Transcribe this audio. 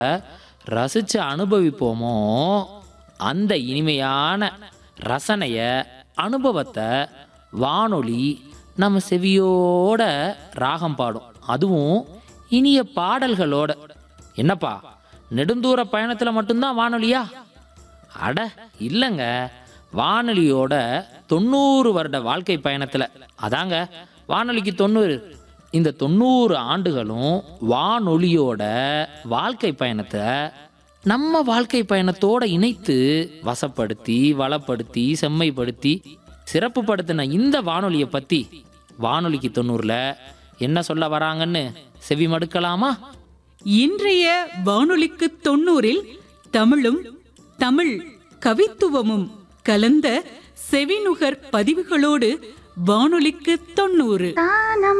ரசித்து அனுபவிப்போமோ அந்த இனிமையான ரசனைய அனுபவத்தை வானொலி நம்ம செவியோட ராகம் பாடும் அதுவும் இனிய பாடல்களோட என்னப்பா நெடுந்தூர பயணத்தில் மட்டும்தான் வானொலியா அட இல்லைங்க வானொலியோட தொண்ணூறு வருட வாழ்க்கை பயணத்தில் அதாங்க வானொலிக்கு தொண்ணூறு இந்த தொண்ணூறு ஆண்டுகளும் வானொலியோட வாழ்க்கை பயணத்தை நம்ம வாழ்க்கை பயணத்தோட இணைத்து வசப்படுத்தி வளப்படுத்தி செம்மைப்படுத்தி சிறப்புப்படுத்தின இந்த வானொலியை பற்றி வானொலிக்கு தொண்ணூறில் என்ன சொல்ல வராங்கன்னு செவி மடுக்கலாமா இன்றைய வானொலிக்கு தொண்ணூறில் தமிழும் தமிழ் கவித்துவமும் கலந்த செவிநுகர் பதிவுகளோடு வானொலிக்கு தொண்ணூறு தானம்